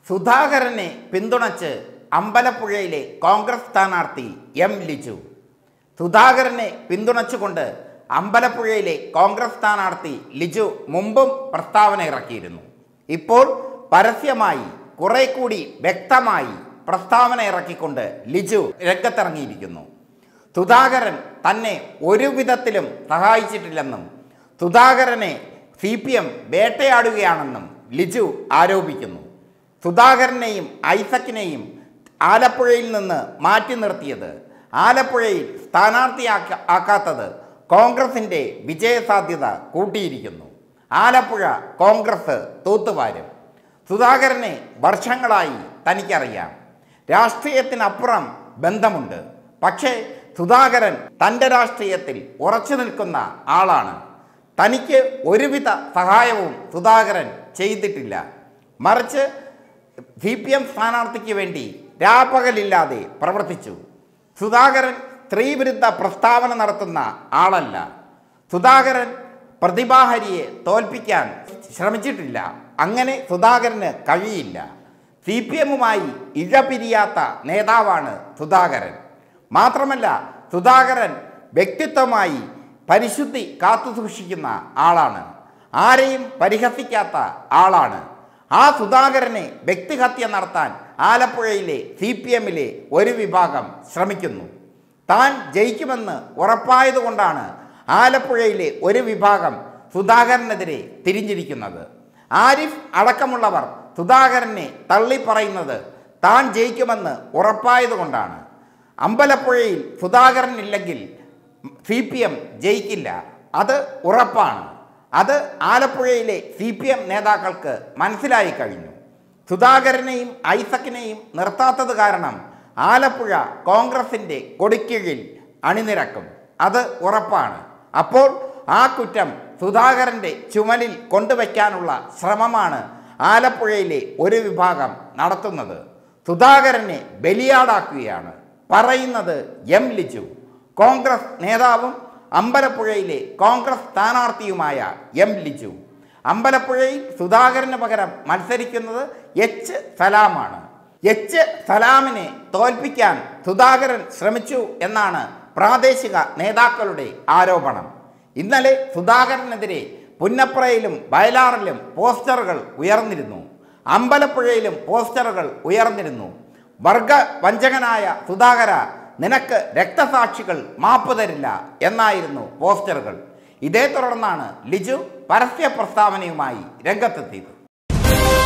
സുധാകരനെ പിന്തുണച്ച് അമ്പലപ്പുഴയിലെ കോൺഗ്രസ് സ്ഥാനാർത്ഥി എം ലിജു സുധാകരനെ പിന്തുണച്ചുകൊണ്ട് അമ്പലപ്പുഴയിലെ കോൺഗ്രസ് സ്ഥാനാർത്ഥി ലിജു മുമ്പും പ്രസ്താവന ഇറക്കിയിരുന്നു ഇപ്പോൾ പരസ്യമായി കുറെ കൂടി വ്യക്തമായി പ്രസ്താവന ഇറക്കിക്കൊണ്ട് ലിജു രംഗത്തിറങ്ങിയിരിക്കുന്നു സുധാകരൻ തന്നെ ഒരു വിധത്തിലും സഹായിച്ചിട്ടില്ലെന്നും സുധാകരനെ സി പി എം വേട്ടയാടുകയാണെന്നും ലിജു ആരോപിക്കുന്നു സുധാകരനെയും ഐസക്കിനെയും ആലപ്പുഴയിൽ നിന്ന് മാറ്റി നിർത്തിയത് ആലപ്പുഴയിൽ സ്ഥാനാർത്ഥിയാക്ക ആക്കാത്തത് കോൺഗ്രസിൻ്റെ വിജയസാധ്യത കൂട്ടിയിരിക്കുന്നു ആലപ്പുഴ കോൺഗ്രസ് തൂത്തുവാരും സുധാകരനെ വർഷങ്ങളായി തനിക്കറിയാം രാഷ്ട്രീയത്തിനപ്പുറം ബന്ധമുണ്ട് പക്ഷേ സുധാകരൻ തൻ്റെ രാഷ്ട്രീയത്തിൽ ഉറച്ചു നിൽക്കുന്ന ആളാണ് തനിക്ക് ഒരുവിധ സഹായവും സുധാകരൻ ചെയ്തിട്ടില്ല മറിച്ച് സി പി എം സ്ഥാനാർത്ഥിക്ക് വേണ്ടി രാപ്പകലില്ലാതെ പ്രവർത്തിച്ചു സുധാകരൻ സ്ത്രീവിരുദ്ധ പ്രസ്താവന നടത്തുന്ന ആളല്ല സുധാകരൻ പ്രതിഭാഹരിയെ തോൽപ്പിക്കാൻ ശ്രമിച്ചിട്ടില്ല അങ്ങനെ സുധാകരന് കഴിയില്ല സി പി എമ്മുമായി ഇഴപിരിയാത്ത നേതാവാണ് സുധാകരൻ മാത്രമല്ല സുധാകരൻ വ്യക്തിത്വമായി പരിശുദ്ധി കാത്തുസൂക്ഷിക്കുന്ന ആളാണ് ആരെയും പരിഹസിക്കാത്ത ആളാണ് ആ സുധാകരനെ വ്യക്തിഹത്യ നടത്താൻ ആലപ്പുഴയിലെ സി പി എമ്മിലെ ഒരു വിഭാഗം ശ്രമിക്കുന്നു താൻ ജയിക്കുമെന്ന് ഉറപ്പായതുകൊണ്ടാണ് ആലപ്പുഴയിലെ ഒരു വിഭാഗം സുധാകരനെതിരെ തിരിഞ്ഞിരിക്കുന്നത് ആരിഫ് അടക്കമുള്ളവർ സുധാകരനെ തള്ളിപ്പറയുന്നത് താൻ ജയിക്കുമെന്ന് ഉറപ്പായതുകൊണ്ടാണ് അമ്പലപ്പുഴയിൽ സുധാകരൻ ഇല്ലെങ്കിൽ സി പി എം ജയിക്കില്ല അത് ഉറപ്പാണ് അത് ആലപ്പുഴയിലെ സി പി എം നേതാക്കൾക്ക് മനസ്സിലായി കഴിഞ്ഞു സുധാകരനെയും ഐസക്കിനെയും നിർത്താത്തത് കാരണം ആലപ്പുഴ കോൺഗ്രസിൻ്റെ കൊടിക്കീഴിൽ അണിനിരക്കും അത് ഉറപ്പാണ് അപ്പോൾ ആ കുറ്റം സുധാകരൻ്റെ ചുമലിൽ കൊണ്ടുവയ്ക്കാനുള്ള ശ്രമമാണ് ആലപ്പുഴയിലെ ഒരു വിഭാഗം നടത്തുന്നത് സുധാകരനെ ബലിയാടാക്കുകയാണ് പറയുന്നത് എം ലിജു കോൺഗ്രസ് നേതാവും അമ്പലപ്പുഴയിലെ കോൺഗ്രസ് സ്ഥാനാർത്ഥിയുമായ എം ലിജു അമ്പലപ്പുഴയിൽ സുധാകരന് പകരം മത്സരിക്കുന്നത് എച്ച് സലാമാണ് എച്ച് സലാമിനെ തോൽപ്പിക്കാൻ സുധാകരൻ ശ്രമിച്ചു എന്നാണ് പ്രാദേശിക നേതാക്കളുടെ ആരോപണം ഇന്നലെ സുധാകരനെതിരെ പുന്നപ്രയിലും വയലാറിലും പോസ്റ്ററുകൾ ഉയർന്നിരുന്നു അമ്പലപ്പുഴയിലും പോസ്റ്ററുകൾ ഉയർന്നിരുന്നു വർഗ വഞ്ചകനായ സുധാകര നിനക്ക് രക്തസാക്ഷികൾ മാപ്പ് തരില്ല എന്നായിരുന്നു പോസ്റ്ററുകൾ ഇതേ തുടർന്നാണ് ലിജു പരസ്യ പ്രസ്താവനയുമായി രംഗത്തെത്തിയത്